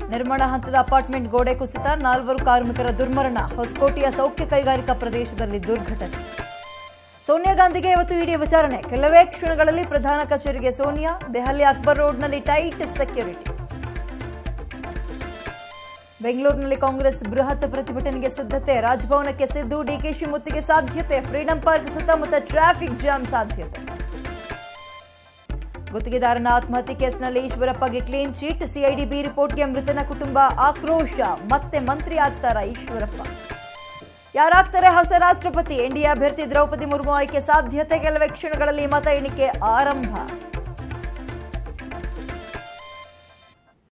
ನಿರ್ಮಾಣ ಹಂತದ ಅಪಾರ್ಟ್ಮೆಂಟ್ ಗೋಡೆ ಕುಸಿತ ನಾಲ್ವರು ಕಾರ್ಮಿಕರ ದುರ್ಮರಣ ಹೊಸಕೋಟೆಯ ಸೌಖ್ಯ ಕೈಗಾರಿಕಾ ಪ್ರದೇಶದಲ್ಲಿ ದುರ್ಘಟನೆ ಸೋನಿಯಾ ಗಾಂಧಿಗೆ ಇವತ್ತು ಇಡಿ ವಿಚಾರಣೆ ಕೆಲವೇ ಕ್ಷಣಗಳಲ್ಲಿ ಪ್ರಧಾನ ಕಚೇರಿಗೆ ಸೋನಿಯಾ ದೆಹಲಿ ಅಕ್ಬರ್ ರೋಡ್ನಲ್ಲಿ ಟೈಟ್ ಸೆಕ್ಯೂರಿಟಿ ಬೆಂಗಳೂರಿನಲ್ಲಿ ಕಾಂಗ್ರೆಸ್ ಬೃಹತ್ ಪ್ರತಿಭಟನೆಗೆ ಸಿದ್ಧತೆ ರಾಜಭವನಕ್ಕೆ ಸಿದ್ದು ಡಿಕೆಶಿ ಮುತ್ತಿಗೆ ಸಾಧ್ಯತೆ ಫ್ರೀಡಂ ಪಾರ್ಕ್ ಸುತ್ತಮುತ್ತ ಟ್ರಾಫಿಕ್ ಜಾಮ್ ಸಾಧ್ಯತೆ ಗುತ್ತಿಗೆದಾರನ ಆತ್ಮಹತ್ಯೆ ಕೇಸ್ನಲ್ಲಿ ಈಶ್ವರಪ್ಪಗೆ ಕ್ಲೀನ್ ಚೀಟ್ ಸಿಐಡಿ ಬಿ ರಿಪೋರ್ಟ್ಗೆ ಮೃತನ ಕುಟುಂಬ ಆಕ್ರೋಶ ಮತ್ತೆ ಮಂತ್ರಿ ಆಗ್ತಾರ ಈಶ್ವರಪ್ಪ ಯಾರಾಗ್ತಾರೆ ಹೊಸ ರಾಷ್ಟ್ರಪತಿ ಎನ್ಡಿಎ ಅಭ್ಯರ್ಥಿ ದ್ರೌಪದಿ ಮುರ್ಮು ಆಯ್ಕೆ ಸಾಧ್ಯತೆ ಕೆಲವೇ ಕ್ಷಣಗಳಲ್ಲಿ ಮತ ಎಣಿಕೆ ಆರಂಭ